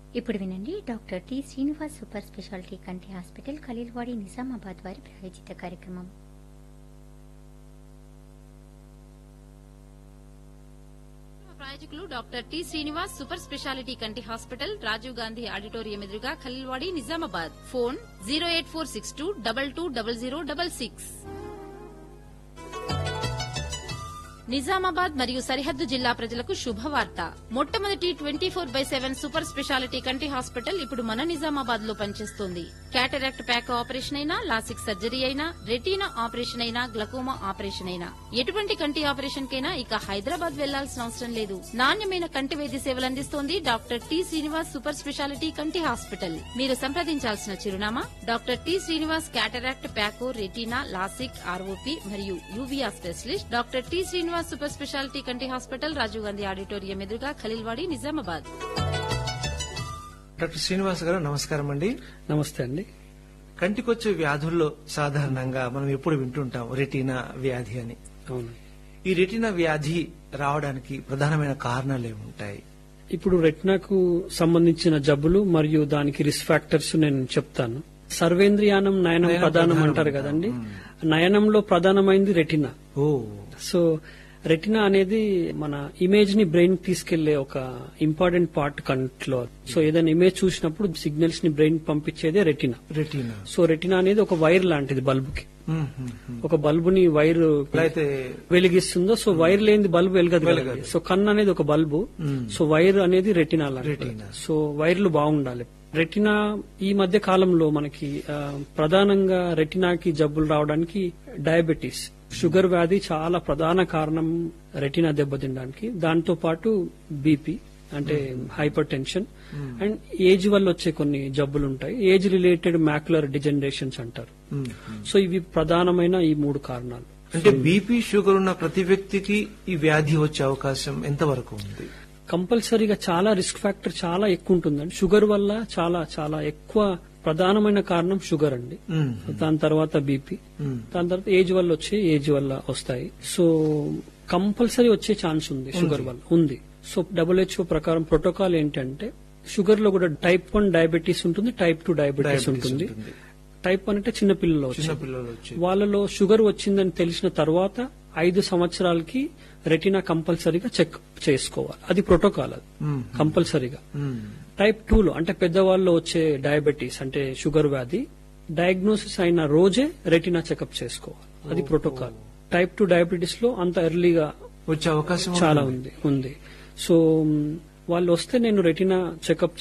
ఇప్పుడు వినండి doctor T Srinivas super speciality కంటి హాస్పిటల్ ఖలీల్వాడి నిజామాబాద్ వారి ప్రాయోజిత కార్యక్రమం ప్రాయోజకులు doctor T Srinivas super speciality కంటి హాస్పిటల్ రాజీవ్ గాంధీ ఆడిటోరియం ఎదురుగా Khaleelwadi Nizamabad phone zero eight four six two double two double zero double six Nizamabad మరియు సరిహద్దు జిల్లా ప్రజలకు శుభవార్త మొట్టమొదటి twenty four by seven super speciality కంటి హాస్పిటల్ ఇప్పుడు మన నిజామాబాద్ లో పనిచేస్తోంది క్యాటరాక్ట్ ప్యాక్ ఆపరేషన్ అయినా లాసిక్ సర్జరీ అయినా రెటీనా ఆపరేషన్ అయినా గ్లకోమా ఆపరేషన్ అయినా ఎటువంటి కంటి ఆపరేషన్ కైనా ఇక హైదరాబాద్ వెళ్లాల్సిన అవసరం లేదు నాణ్యమైన కంటి వైద్య సేవలు అందిస్తోంది doctor T Srinivas super speciality కంటి హాస్పిటల్ మీరు సంప్రదించాల్సిన చిరునామా doctor T Srinivas cataract phaco retina LASIK ROP మరియు uvea specialist doctor T Srinivas super speciality కంటి హాస్పిటల్ రాజీవ్ గాంధీ ఆడిటోరియం ఎదురుగా ఖలీల్వాడి నిజామాబాద్ డాక్టర్ శ్రీనివాస్ గారు నమస్కారం అండి నమస్తే అండి కంటికొచ్చే వ్యాధుల్లో సాధారణంగా మనం ఎప్పుడు వింటుంటాం రెటీనా వ్యాధి అని అవును ఈ రెటీనా వ్యాధి రావడానికి ప్రధానమైన కారణాలు ఏముంటాయి ఇప్పుడు రెట్నాకు సంబంధించిన జబ్బులు మరియు దానికి రిస్క్ ఫ్యాక్టర్స్ నేను చెప్తాను సర్వేంద్రియానం నయనం నయనం ప్రధానం ప్రధానం అంటారు అంటారు. కదండి నయనంలో ప్రధానమైంది రెటినా ఓ సో రెటినా అనేది మన ఇమేజ్ ని బ్రెయిన్ తీసుకెళ్లే ఒక ఇంపార్టెంట్ పార్ట్ కంట్లో సో ఏదైనా ఇమేజ్ చూసినప్పుడు సిగ్నల్స్ ని బ్రెయిన్ పంపించేదే రెటినా రెటీనా సో రెటినా అనేది ఒక వైర్ లాంటిది బల్బుకి మ్మ్, మ్మ్, మ్మ్. ఒక బల్బుని వైర్ ఎలా అయితే వెలిగిస్తుందో సో వైర్ లేని బల్బు వెలగదు వెలగదు. కదండి. సో కన్ను అనేది ఒక బల్బు మ్మ్. సో వైర్ అనేది రెటినా లాంటిది. రెటినా. సో వైర్లు బాగుండాలి రెటినా ఈ మధ్య కాలంలో మనకి ఆ, ప్రధానంగా రెటినాకి జబ్బులు రావడానికి డయాబెటీస్ షుగర్ వ్యాధి చాలా ప్రధాన కారణం రెటినా దెబ్బతినడానికి దాంతో పాటు బీపీ అంటే హైపర్ టెన్షన్ అండ్ ఏజ్ వల్ల వచ్చే కొన్ని జబ్బులు ఉంటాయి ఏజ్ రిలేటెడ్ మ్యాక్యులర్ డిజనరేషన్స్ అంటారు మ్మ్, మ్మ్. సో ఇవి ప్రధానమైన ఈ మూడు కారణాలు అంటే బీపీ షుగర్ ఉన్న ప్రతి వ్యక్తికి ఈ వ్యాధి వచ్చే అవకాశం ఎంతవరకు ఉంది కంపల్సరీగా చాలా రిస్క్ ఫ్యాక్టర్ చాలా ఎక్కువ ఉంటుందండి షుగర్ వల్ల చాలా చాలా ఎక్కువ ప్రధానమైన కారణం షుగర్ అండి మ్మ్, దాని తర్వాత బీపీ మ్మ్. దాని తర్వాత ఏజ్ వల్ల వచ్చే ఏజ్ వల్ల వస్తాయి సో కంపల్సరీ వచ్చే ఛాన్స్ ఉంది షుగర్ వల్ల ఉంది సో డబ్ల్యూహెచ్ఓ ప్రకారం ప్రోటోకాల్ ఏంటంటే షుగర్ లో కూడా టైప్ వన్ డయాబెటీస్ ఉంటుంది టైప్ టూ డయాబెటీస్ డయాబెటీస్ ఉంటుంది ఉంటుంది. టైప్ వన్ అంటే చిన్న పిల్లల్లో చిన్న వచ్చేది. పిల్లలు వచ్చి వాళ్ళలో షుగర్ వచ్చిందని తెలిసిన తర్వాత ఐదు సంవత్సరాలకి రెటినా కంపల్సరీగా చెక్ చేసుకోవాలి అది ప్రోటోకాల్ అది మ్మ్. కంపల్సరీగా మ్మ్. టైప్ టూ లో అంటే పెద్దవాళ్ళలో వచ్చే డయాబెటీస్ అంటే షుగర్ వ్యాధి డయాగ్నోసిస్ అయిన రోజే రెటినా చెకప్ చేసుకోవాలి అది ప్రోటోకాల్ టైప్ టూ డయాబెటీస్ లో అంత ఎర్లీగా వచ్చే అవకాశం చాలా ఉంటుంది. ఉంది ఉంది సో మ్, వాళ్ళు వస్తే నేను రెటినా చెకప్